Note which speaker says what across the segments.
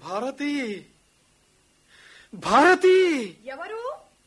Speaker 1: భారతి భారతి
Speaker 2: ఎవరు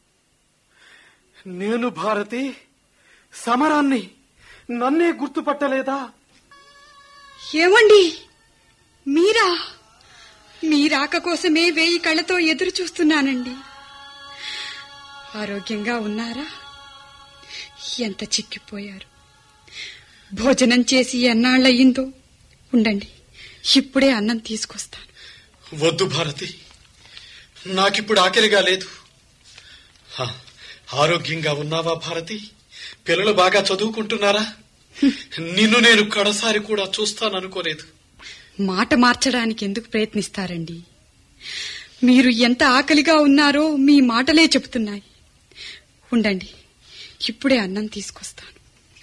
Speaker 1: నేను భారతి సమరాన్ని నన్నే గుర్తుపట్టలేదా
Speaker 3: ఏమండి మీరా మీ రాక కోసమే వేయి కళ్ళతో ఎదురు చూస్తున్నానండి ఆరోగ్యంగా ఉన్నారా ఎంత చిక్కిపోయారు భోజనం చేసి ఎన్నాళ్ళయిందో ఉండండి ఇప్పుడే అన్నం తీసుకొస్తాను
Speaker 1: వద్దు భారతి నాకిప్పుడు ఆకలిగా లేదు హ, ఆరోగ్యంగా ఉన్నావా భారతి పిల్లలు బాగా చదువుకుంటున్నారా నిన్ను నేను కడసారి కూడా చూస్తాననుకోలేదు
Speaker 3: మాట మార్చడానికి ఎందుకు ప్రయత్నిస్తారండి మీరు ఎంత ఆకలిగా ఉన్నారో మీ మాటలే చెబుతున్నాయి ఉండండి ఇప్పుడే అన్నం తీసుకొస్తాను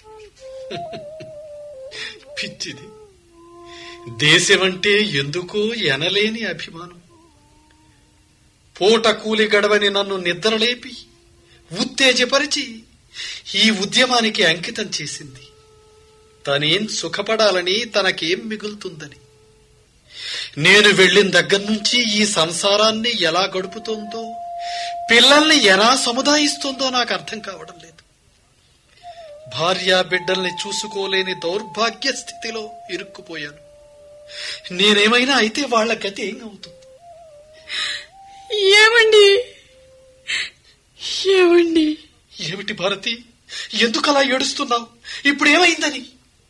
Speaker 1: పిచ్చిది దేశమంటే ఎందుకో ఎనలేని అభిమానం పూట కూలి గడవని నన్ను నిద్రలేపి ఉత్తేజపరిచి ఈ ఉద్యమానికి అంకితం చేసింది తనేం సుఖపడాలని తనకేం మిగులుతుందని నేను వెళ్ళిన దగ్గర నుంచి ఈ సంసారాన్ని ఎలా గడుపుతోందో పిల్లల్ని ఎలా సముదాయిస్తుందో నాకు అర్థం కావడం లేదు భార్యా బిడ్డల్ని చూసుకోలేని దౌర్భాగ్య స్థితిలో ఇరుక్కుపోయాను నేనేమైనా అయితే వాళ్ళ గతి ఏం అవుతుంది
Speaker 3: ఏమండి ఏమండి
Speaker 1: ఏమిటి భారతి ఎందుకలా ఏడుస్తున్నావు ఇప్పుడు ఏమైందని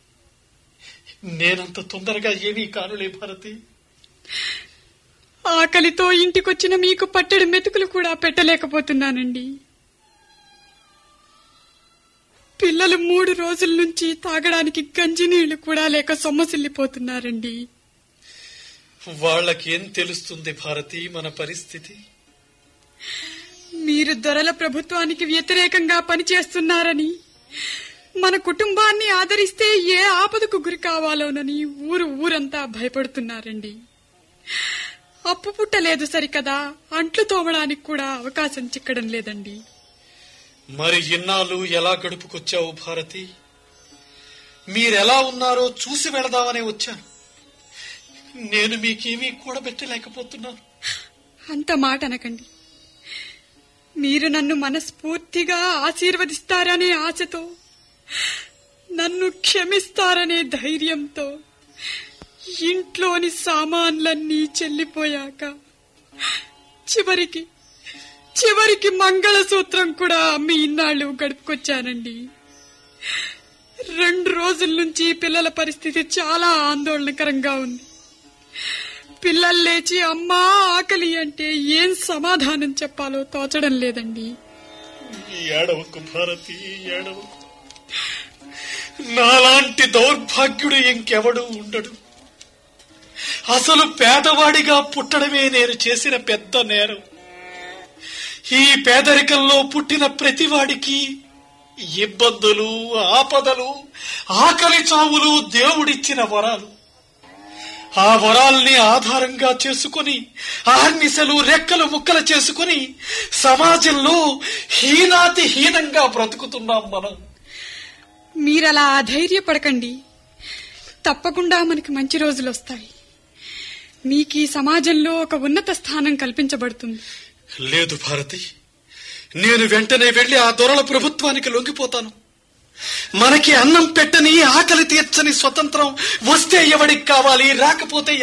Speaker 1: నేనంత తొందరగా ఏమీ కానులే భారతి
Speaker 3: ఆకలితో ఇంటికొచ్చిన మీకు పట్టెడు మెతుకులు కూడా పెట్టలేకపోతున్నానండి పిల్లలు మూడు రోజుల నుంచి తాగడానికి గంజి నీళ్లు కూడా లేక సొమ్మసిల్లిపోతున్నారండి
Speaker 1: వాళ్ళకేం తెలుస్తుంది భారతి మన పరిస్థితి
Speaker 3: మీరు దొరల ప్రభుత్వానికి వ్యతిరేకంగా పనిచేస్తున్నారని మన కుటుంబాన్ని ఆదరిస్తే ఏ ఆపదకు గురి కావాలోనని ఊరు ఊరంతా భయపడుతున్నారండి అప్పు పుట్టలేదు సరికదా అంట్లు తోమడానికి కూడా అవకాశం చిక్కడం లేదండి
Speaker 1: మరి ఇన్నాళ్ళు ఎలా గడుపుకొచ్చావు భారతి మీరెలా ఉన్నారో చూసి వెళదామనే వచ్చాను నేను మీకేమీ కూడబెట్టలేకపోతున్నాను
Speaker 3: అంత మాట అనకండి మీరు నన్ను మనస్ఫూర్తిగా ఆశీర్వదిస్తారనే ఆశతో నన్ను క్షమిస్తారనే ధైర్యంతో ఇంట్లోని సామాన్లన్నీ చెల్లిపోయాక చివరికి చివరికి మంగళసూత్రం కూడా అమ్మి ఇన్నాళ్ళు గడుపుకొచ్చానండి రెండు రోజుల నుంచి పిల్లల పరిస్థితి చాలా ఆందోళనకరంగా ఉంది పిల్లలు లేచి అమ్మా ఆకలి అంటే ఏం సమాధానం చెప్పాలో తోచడం లేదండి
Speaker 1: ఏడవకు భారతి ఏడవకు నాలాంటి దౌర్భాగ్యుడు ఇంకెవడు ఉండడు అసలు పేదవాడిగా పుట్టడమే నేను చేసిన పెద్ద నేరం ఈ పేదరికంలో పుట్టిన ప్రతివాడికి ఇబ్బందులు ఆపదలు ఆకలి చావులు దేవుడిచ్చిన వరాలు ఆ వరాల్ని ఆధారంగా చేసుకుని ఆర్నిసలు రెక్కలు ముక్కలు చేసుకుని సమాజంలో హీనాతి హీనంగా బ్రతుకుతున్నాం మనం
Speaker 3: మీరలా అధైర్యపడకండి తప్పకుండా మనకి మంచి రోజులు వస్తాయి మీకు ఈ సమాజంలో ఒక ఉన్నత స్థానం కల్పించబడుతుంది
Speaker 1: లేదు భారతి నేను వెంటనే వెళ్లి ఆ దొరల ప్రభుత్వానికి లొంగిపోతాను మనకి అన్నం పెట్టని ఆకలి తీర్చని స్వతంత్రం వస్తే ఎవడికి కావాలి రాకపోతే